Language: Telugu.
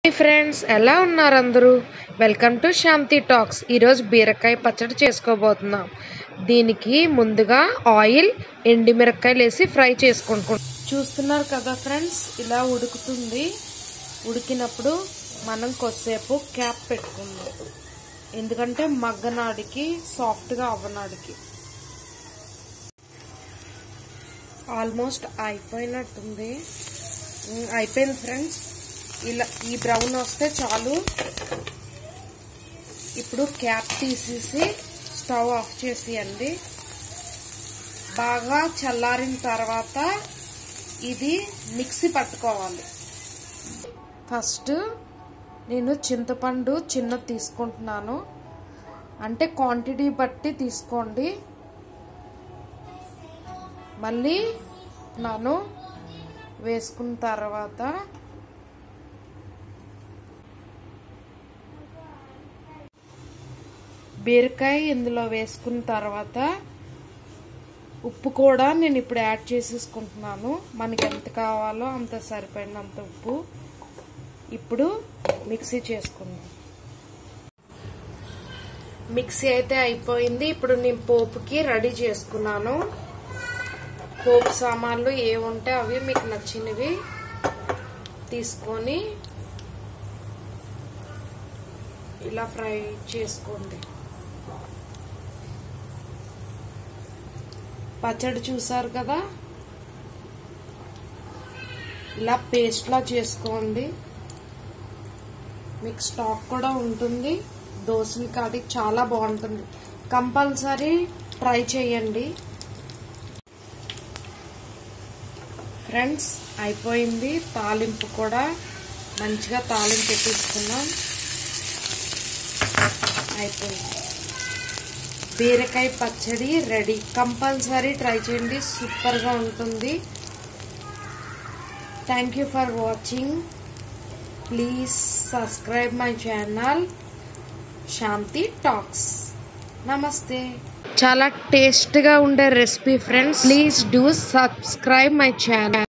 హాయ్ ఫ్రెండ్స్ ఎలా ఉన్నారు అందరూ వెల్కమ్ టు శాంతి టాక్స్ ఈరోజు బీరకాయ పచ్చడి చేసుకోబోతున్నాం దీనికి ముందుగా ఆయిల్ ఎండిమిరపకాయలు వేసి ఫ్రై చేసుకుంటున్నాం చూస్తున్నారు కదా ఫ్రెండ్స్ ఇలా ఉడుకుతుంది ఉడికినప్పుడు మనం కొద్దిసేపు క్యాప్ పెట్టుకుందాం ఎందుకంటే మగ్గనాడికి సాఫ్ట్గా అవ్వనాడికి ఆల్మోస్ట్ అయిపోయినట్టుంది ఉమ్, అయిపోయింది ఫ్రెండ్స్ ఇలా ఈ బ్రౌన్ వస్తే చాలు ఇప్పుడు క్యాప్ తీసేసి స్టవ్ ఆఫ్ చేసేయండి బాగా చల్లారిన తర్వాత ఇది మిక్సీ పట్టుకోవాలి ఫస్ట్ నేను చింతపండు చిన్నది తీసుకుంటున్నాను అంటే క్వాంటిటీ బట్టి తీసుకోండి మళ్ళీ నాను వేసుకున్న తర్వాత బీరకాయ ఇందులో వేసుకున్న తర్వాత ఉప్పు కూడా నేను ఇప్పుడు యాడ్ చేసేసుకుంటున్నాను మనకి ఎంత కావాలో అంత సరిపడినంత ఉప్పు ఇప్పుడు మిక్సీ చేసుకుందాం మిక్సీ అయితే అయిపోయింది ఇప్పుడు నేను పోపుకి రెడీ చేసుకున్నాను పోపు సామాన్లు ఏముంటే అవి మీకు నచ్చినవి తీసుకొని ఇలా ఫ్రై చేసుకోండి పచ్చడి చూసారు కదా ఇలా పేస్ట్లా చేసుకోండి మీకు స్టాక్ కూడా ఉంటుంది దోశల కాడికి చాలా బాగుంటుంది కంపల్సరీ ట్రై చేయండి ఫ్రెండ్స్ అయిపోయింది తాలింపు కూడా మంచిగా తాలింపు పెట్టిస్తున్నాం అయిపోయింది బీరకాయ పచ్చడి రెడీ కంపల్సరీ ట్రై చేయండి సూపర్గా ఉంటుంది thank you for watching please subscribe my channel Shanti talks నమస్తే చాలా టేస్ట్గా ఉండే recipe friends please do subscribe my channel